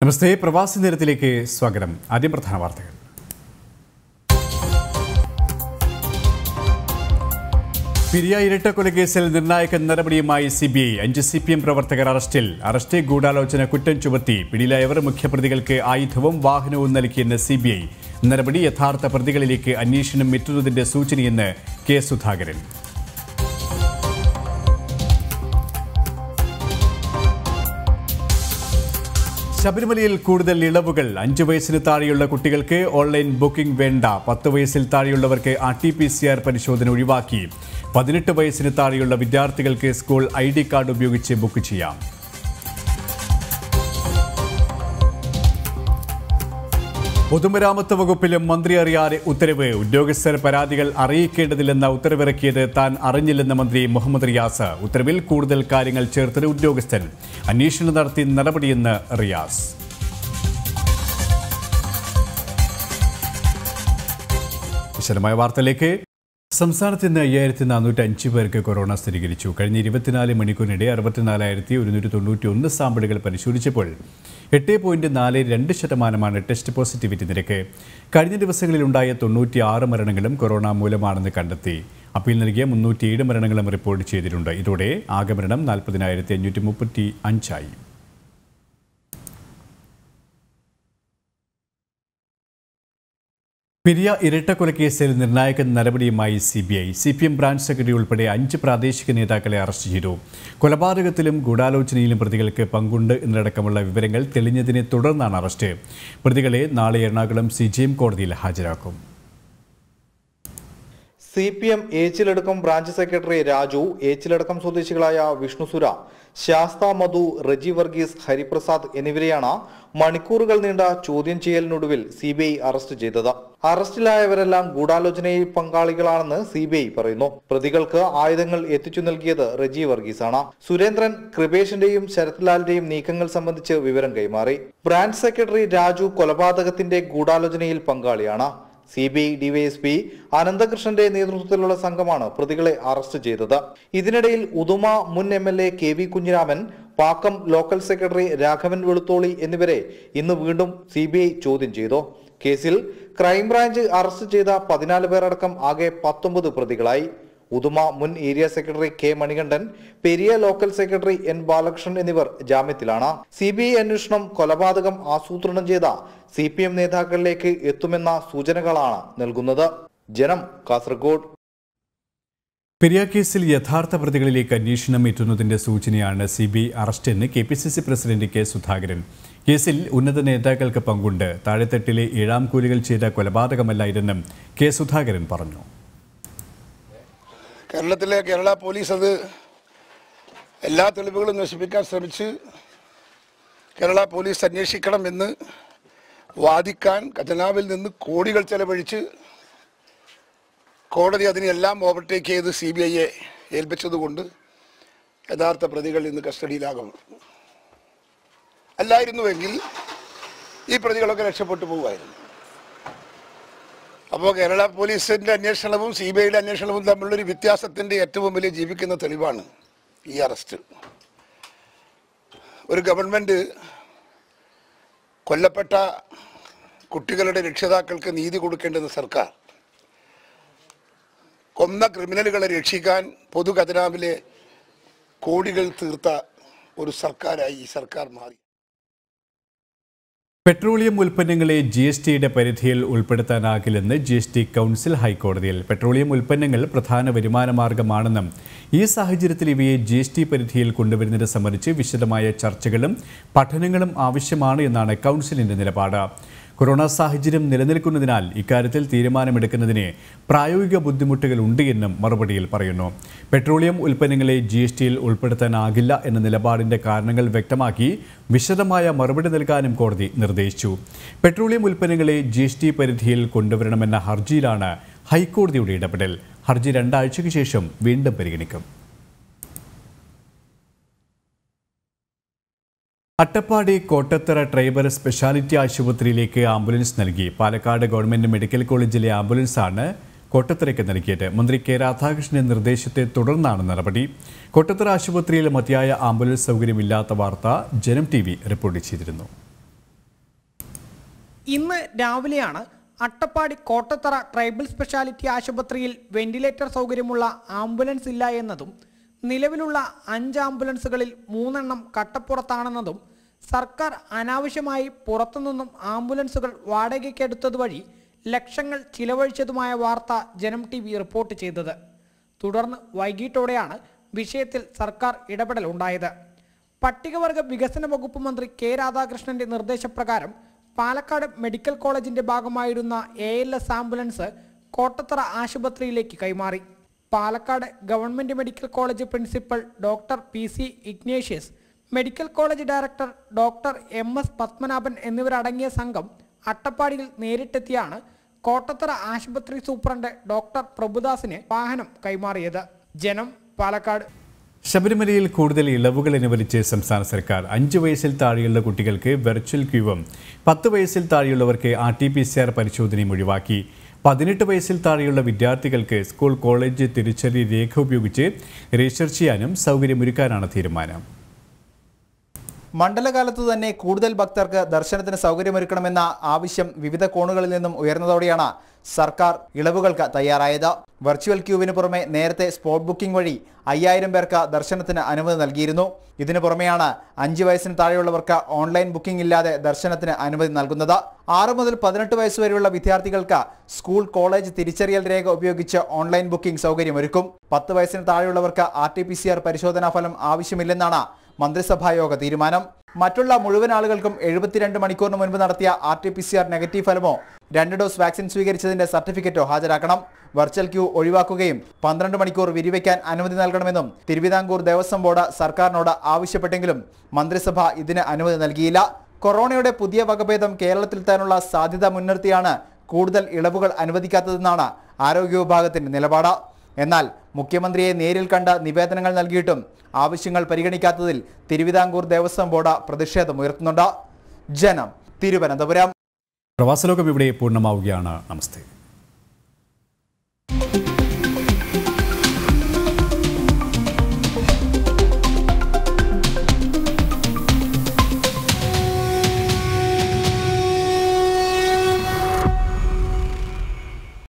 നമസ്തേ പ്രവാസി നേരത്തിലേക്ക് സ്വാഗതം ആദ്യം പ്രധാന വാർത്തകൾ പിരിയ ഇരട്ടക്കൊലക്കേസിൽ നിർണായക നടപടിയുമായി സി ബി ഐ അഞ്ച് സി പി എം പ്രവർത്തകർ അറസ്റ്റിൽ അറസ്റ്റ് ഗൂഢാലോചന കുറ്റം ചുമത്തി പിടിയിലായവർ മുഖ്യപ്രതികൾക്ക് ആയുധവും വാഹനവും നൽകിയെന്ന് സി ബി ഐ നടപടി യഥാർത്ഥ പ്രതികളിലേക്ക് അന്വേഷണം എത്തുന്നതിന്റെ സൂചനയെന്ന് കെ സുധാകരൻ ശബരിമലയിൽ കൂടുതൽ ഇളവുകൾ അഞ്ചു വയസ്സിന് താഴെയുള്ള കുട്ടികൾക്ക് ഓൺലൈൻ ബുക്കിംഗ് വേണ്ട പത്ത് വയസ്സിൽ താഴെയുള്ളവർക്ക് R T P C R പരിശോധന ഒഴിവാക്കി പതിനെട്ട് വയസ്സിന് താഴെയുള്ള വിദ്യാർത്ഥികൾക്ക് സ്കൂൾ ഐ ഡി കാർഡ് ഉപയോഗിച്ച് ബുക്ക് ചെയ്യാം പൊതുമരാമത്ത് വകുപ്പിലും മന്ത്രി അറിയാതെ ഉത്തരവ് ഉദ്യോഗസ്ഥർ പരാതികൾ അറിയിക്കേണ്ടതില്ലെന്ന ഉത്തരവിറക്കിയത് താൻ അറിഞ്ഞില്ലെന്ന മന്ത്രി മുഹമ്മദ് റിയാസ് ഉത്തരവിൽ കൂടുതൽ കാര്യങ്ങൾ ചേർത്തത് ഉദ്യോഗസ്ഥൻ അന്വേഷണം നടത്തി നടപടിയെന്ന് റിയാസ് വിശദമായ വാർത്തയിലേക്ക് സംസ്ഥാനത്ത് ഇന്ന് അയ്യായിരത്തി നാനൂറ്റി അഞ്ച് പേർക്ക് കൊറോണ സ്ഥിരീകരിച്ചു കഴിഞ്ഞ ഇരുപത്തിനാല് മണിക്കൂറിനിടെ അറുപത്തിനാലായിരത്തി ഒരുന്നൂറ്റി തൊണ്ണൂറ്റി ഒന്ന് സാമ്പിളുകൾ പരിശോധിച്ചപ്പോൾ എട്ട് പോയിന്റ് നാല് രണ്ട് ശതമാനമാണ് ടെസ്റ്റ് പോസിറ്റിവിറ്റി നിരക്ക് കഴിഞ്ഞ ദിവസങ്ങളിലുണ്ടായ തൊണ്ണൂറ്റി ആറ് മരണങ്ങളും കൊറോണ മൂലമാണെന്ന് കണ്ടെത്തി അപ്പീൽ നൽകിയ മുന്നൂറ്റിയേഴ് മരണങ്ങളും റിപ്പോർട്ട് ചെയ്തിട്ടുണ്ട് ഇതോടെ ആകെ മരണം നാൽപ്പതിനായിരത്തി അഞ്ഞൂറ്റി മുപ്പത്തി അഞ്ചായി പെരിയ ഇരട്ടക്കൊലക്കേസിൽ നിർണായക നടപടിയുമായി C B I C P M branch secretary ഉൾപ്പെടെ അഞ്ച് പ്രാദേശിക നേതാക്കളെ അറസ്റ്റ് ചെയ്തു കൊലപാതകത്തിലും ഗൂഢാലോചനയിലും പ്രതികൾക്ക് പങ്കുണ്ട് എന്നതടക്കമുള്ള വിവരങ്ങൾ തെളിഞ്ഞതിനെ തുടർന്നാണ് അറസ്റ്റ് പ്രതികളെ നാളെ എറണാകുളം സി ജി എം കോടതിയിൽ ഹാജരാക്കും സി പി എം ഏച്ചിലടക്കം ബ്രാഞ്ച് സെക്രട്ടറി രാജു ഏച്ചിലടക്കം സ്വദേശികളായ വിഷ്ണുസുര ശാസ്ത മധു റജി വർഗീസ് ഹരിപ്രസാദ് എന്നിവരെയാണ് മണിക്കൂറുകൾ നീണ്ട ചോദ്യം ചെയ്യലിനൊടുവിൽ സി ബി ഐ അറസ്റ്റ് ചെയ്തത് അറസ്റ്റിലായവരെല്ലാം ഗൂഢാലോചനയിൽ പങ്കാളികളാണെന്ന് സി ബി ഐ പറയുന്നു പ്രതികൾക്ക് ആയുധങ്ങൾ എത്തിച്ചു നൽകിയത് റജി വർഗീസാണ് സുരേന്ദ്രൻ കൃപേഷിന്റെയും ശരത്ലാലിന്റെയും നീക്കങ്ങൾ സംബന്ധിച്ച് വിവരം കൈമാറി ബ്രാഞ്ച് സെക്രട്ടറി രാജു കൊലപാതകത്തിന്റെ ഗൂഢാലോചനയിൽ പങ്കാളിയാണ് സി ബി ഐ ഡിവൈഎസ്പി അനന്തകൃഷ്ണന്റെ നേതൃത്വത്തിലുള്ള സംഘമാണ് പ്രതികളെ അറസ്റ്റ് ചെയ്തത് ഇതിനിടയിൽ ഉദുമ മുൻ M L A K V Kunhiraman Pakkam local secretary Raghavan Velutholi എന്നിവരെ ഇന്ന് വീണ്ടും സി ബി ഐ ചോദ്യം ചെയ്തു കേസിൽ ക്രൈംബ്രാഞ്ച് അറസ്റ്റ് ചെയ്ത പതിനാല് പേരടക്കം ആകെ പത്തൊമ്പത് പ്രതികളായി ഉദുമ മുൻ area secretary K Manikandan Periya local secretary N Balakrishnan എന്നിവർ ജാമ്യത്തിലാണ് സി ബി ഐ അന്വേഷണം കൊലപാതകം ആസൂത്രണം ചെയ്ത സി പി എം നേതാക്കളിലേക്ക് എത്തുമെന്ന സൂചനകളാണ് നൽകുന്നത് ജനം കാസർഗോഡ് പെരിയ കേസിൽ യഥാർത്ഥ പ്രതികളിലേക്ക് അന്വേഷണം എത്തുന്നതിന്റെ സൂചനയാണ് സി ബി ഐ അറസ്റ്റെന്ന് K P C C president K Sudhakaran കേസിൽ ഉന്നത നേതാക്കൾക്ക് പങ്കുണ്ട് താഴെത്തട്ടിലെ ഏഴാം കൂലികൾ ചെയ്ത കൊലപാതകമല്ല ഇതെന്നും കെ സുധാകരൻ പറഞ്ഞു കേരളത്തിലെ കേരള പോലീസ് അത് എല്ലാ തെളിവുകളും നശിപ്പിക്കാൻ ശ്രമിച്ച് കേരള പോലീസ് അന്വേഷിക്കണമെന്ന് വാദിക്കാൻ ഖജനാവിൽ നിന്ന് കോടികൾ ചെലവഴിച്ച് കോടതി അതിനെല്ലാം ഓവർടേക്ക് ചെയ്ത് സി ബി ഐയെ ഏൽപ്പിച്ചതുകൊണ്ട് യഥാർത്ഥ പ്രതികൾ ഇന്ന് കസ്റ്റഡിയിലാകും അല്ലായിരുന്നുവെങ്കിൽ ഈ പ്രതികളൊക്കെ രക്ഷപ്പെട്ടു പോകുമായിരുന്നു അപ്പോൾ കേരള പോലീസിന്റെ അന്വേഷണവും സി ബി ഐയുടെ അന്വേഷണവും തമ്മിലുള്ളൊരു വ്യത്യാസത്തിന്റെ ഏറ്റവും വലിയ ജീവിക്കുന്ന തെളിവാണ് ഈ അറസ്റ്റ് ഒരു ഗവൺമെന്റ് കൊല്ലപ്പെട്ട കുട്ടികളുടെ രക്ഷിതാക്കൾക്ക് നീതി കൊടുക്കേണ്ടുന്ന സർക്കാർ കൊന്ന ക്രിമിനലുകളെ രക്ഷിക്കാൻ പൊതു ഖജനാവിലെ കോടികൾ തീർത്ത ഒരു സർക്കാരായി ഈ സർക്കാർ മാറി പെട്രോളിയം ഉൽപ്പന്നങ്ങളെ ജി എസ് ടിയുടെ പരിധിയിൽ ഉൾപ്പെടുത്താനാകില്ലെന്ന് ജി എസ് ടി കൗൺസിൽ ഹൈക്കോടതിയിൽ പെട്രോളിയം ഉൽപ്പന്നങ്ങൾ പ്രധാന വരുമാന മാർഗമാണെന്നും ഈ സാഹചര്യത്തിൽ ഇവയെ ജി എസ് ടി പരിധിയിൽ കൊണ്ടുവരുന്നത് സംബന്ധിച്ച് വിശദമായ ചർച്ചകളും പഠനങ്ങളും ആവശ്യമാണ് എന്നാണ് കൗൺസിലിന്റെ നിലപാട് കൊറോണ സാഹചര്യം നിലനിൽക്കുന്നതിനാൽ ഇക്കാര്യത്തിൽ തീരുമാനമെടുക്കുന്നതിന് പ്രായോഗിക ബുദ്ധിമുട്ടുകൾ ഉണ്ട് എന്നും മറുപടിയിൽ പറയുന്നു പെട്രോളിയം ഉൽപ്പന്നങ്ങളെ ജി എസ് ടിയിൽ ഉൾപ്പെടുത്താനാകില്ല എന്ന നിലപാടിന്റെ കാരണങ്ങൾ വ്യക്തമാക്കി വിശദമായ മറുപടി നൽകാനും കോടതി നിർദ്ദേശിച്ചു പെട്രോളിയം ഉൽപ്പന്നങ്ങളെ ജി എസ് ടി പരിധിയിൽ കൊണ്ടുവരണമെന്ന ഹർജിയിലാണ് ഹൈക്കോടതിയുടെ ഇടപെടൽ ഹർജി രണ്ടാഴ്ചയ്ക്ക് ശേഷം വീണ്ടും പരിഗണിക്കും അട്ടപ്പാടി കോട്ടത്തറ ട്രൈബൽ സ്പെഷ്യാലിറ്റി ആശുപത്രിയിലേക്ക് ആംബുലൻസ് നൽകി പാലക്കാട് ഗവൺമെന്റ് മെഡിക്കൽ കോളേജിലെ ആംബുലൻസാണ് കോട്ടത്തറയ്ക്ക് നൽകിയത് മന്ത്രി കെ രാധാകൃഷ്ണന്റെ നിർദ്ദേശത്തെ തുടർന്നാണ് നടപടി കോട്ടത്തറ ആശുപത്രിയിൽ മതിയായ ആംബുലൻസ് സൗകര്യമില്ലാത്ത വാർത്ത ജനം ടി വി റിപ്പോർട്ട് ചെയ്തിരുന്നു ഇന്ന് രാവിലെയാണ് അട്ടപ്പാടി കോട്ടത്തറ ട്രൈബൽ സ്പെഷ്യാലിറ്റി ആശുപത്രിയിൽ വെന്റിലേറ്റർ സൗകര്യമുള്ള ആംബുലൻസ് ഇല്ല എന്നതും നിലവിലുള്ള അഞ്ച് ആംബുലൻസുകളിൽ മൂന്നെണ്ണം കട്ടപ്പുറത്താണെന്നതും സർക്കാർ അനാവശ്യമായി പുറത്തുനിന്നും ആംബുലൻസുകൾ വാടകയ്ക്കെടുത്തത് വഴി ലക്ഷങ്ങൾ ചിലവഴിച്ചതുമായ വാർത്ത ജനം ടി വി റിപ്പോർട്ട് ചെയ്തത് തുടർന്ന് വൈകിട്ടോടെയാണ് വിഷയത്തിൽ സർക്കാർ ഇടപെടൽ ഉണ്ടായത് പട്ടികവർഗ വികസന വകുപ്പ് മന്ത്രി കെ രാധാകൃഷ്ണന്റെ നിർദ്ദേശപ്രകാരം പാലക്കാട് മെഡിക്കൽ കോളേജിന്റെ ഭാഗമായിരുന്ന A L S ambulance Kottathara ആശുപത്രിയിലേക്ക് കൈമാറി Palakkad government medical college principal doctor P C Ignatius medical college director doctor M S Padmanabhan എന്നിവരടങ്ങിയ സംഘം അട്ടപ്പാടിയിൽ നേരിട്ടെത്തിയാണ് കോട്ടത്തറ ആശുപത്രി സൂപ്രണ്ട് ഡോക്ടർ പ്രഭുദാസിന് വാഹനം കൈമാറിയത് ജനം പാലക്കാട് ശബരിമലയിൽ കൂടുതൽ ഇളവുകൾ അനുവദിച്ച് സംസ്ഥാന സർക്കാർ അഞ്ച് വയസ്സിൽ താഴെയുള്ള കുട്ടികൾക്ക് വെർച്വൽ ക്യൂവും പത്ത് വയസ്സിൽ താഴെയുള്ളവർക്ക് R T P C R പരിശോധനയും ഒഴിവാക്കി പതിനെട്ട് വയസ്സിൽ താഴെയുള്ള വിദ്യാർത്ഥികൾക്ക് സ്കൂൾ കോളേജ് തിരിച്ചറിയ രേഖ ഉപയോഗിച്ച് രജിസ്റ്റർ ചെയ്യാനും സൗകര്യമൊരുക്കാനാണ് തീരുമാനം മണ്ഡലകാലത്തു തന്നെ കൂടുതൽ ഭക്തർക്ക് ദർശനത്തിന് സൗകര്യമൊരുക്കണമെന്ന ആവശ്യം വിവിധ കോണുകളിൽ നിന്നും ഉയർന്നതോടെയാണ് സർക്കാർ ഇളവുകൾക്ക് തയ്യാറായത് വെർച്വൽ ക്യൂവിന് പുറമെ നേരത്തെ സ്പോട്ട് ബുക്കിംഗ് വഴി അയ്യായിരം പേർക്ക് ദർശനത്തിന് അനുമതി നൽകിയിരുന്നു ഇതിനു പുറമെയാണ് അഞ്ച് വയസ്സിന് താഴെയുള്ളവർക്ക് ഓൺലൈൻ ബുക്കിംഗ് ഇല്ലാതെ ദർശനത്തിന് അനുമതി നൽകുന്നത് ആറ് മുതൽ പതിനെട്ട് വയസ്സ് വരെയുള്ള വിദ്യാർത്ഥികൾക്ക് സ്കൂൾ കോളേജ് തിരിച്ചറിയൽ രേഖ ഉപയോഗിച്ച് ഓൺലൈൻ ബുക്കിംഗ് സൗകര്യമൊരുക്കും പത്ത് വയസ്സിന് താഴെയുള്ളവർക്ക് R T P C R പരിശോധനാ ഫലം ആവശ്യമില്ലെന്നാണ് മന്ത്രിസഭായോഗ തീരുമാനം മറ്റുള്ള മുഴുവൻ ആളുകൾക്കും എഴുപത്തിരണ്ട് മണിക്കൂറിന് മുൻപ് നടത്തിയ R T P C R negative ഫലമോ രണ്ട് ഡോസ് വാക്സിൻ സ്വീകരിച്ചതിന്റെ സർട്ടിഫിക്കറ്റോ ഹാജരാക്കണം വെർച്വൽ ക്യൂ ഒഴിവാക്കുകയും പന്ത്രണ്ട് മണിക്കൂർ വിരിവയ്ക്കാൻ അനുമതി നൽകണമെന്നും തിരുവിതാംകൂർ ദേവസ്വം ബോർഡ് സർക്കാരിനോട് ആവശ്യപ്പെട്ടെങ്കിലും മന്ത്രിസഭ ഇതിന് അനുമതി നൽകിയില്ല കൊറോണയുടെ പുതിയ വകഭേദം കേരളത്തിലെത്താനുള്ള സാധ്യത മുൻനിർത്തിയാണ് കൂടുതൽ ഇളവുകൾ അനുവദിക്കാത്തതെന്നാണ് ആരോഗ്യ വിഭാഗത്തിന്റെ നിലപാട് എന്നാൽ മുഖ്യമന്ത്രിയെ നേരിൽ കണ്ട് നിവേദനങ്ങൾ നൽകിയിട്ടും ആവശ്യങ്ങൾ പരിഗണിക്കാത്തതിൽ തിരുവിതാംകൂർ ദേവസ്വം ബോർഡ് പ്രതിഷേധമുയർത്തുന്നുണ്ട് ജനം തിരുവനന്തപുരം പ്രവാസലോകം ഇവിടെ പൂർണ്ണമാവുകയാണ് നമസ്തേ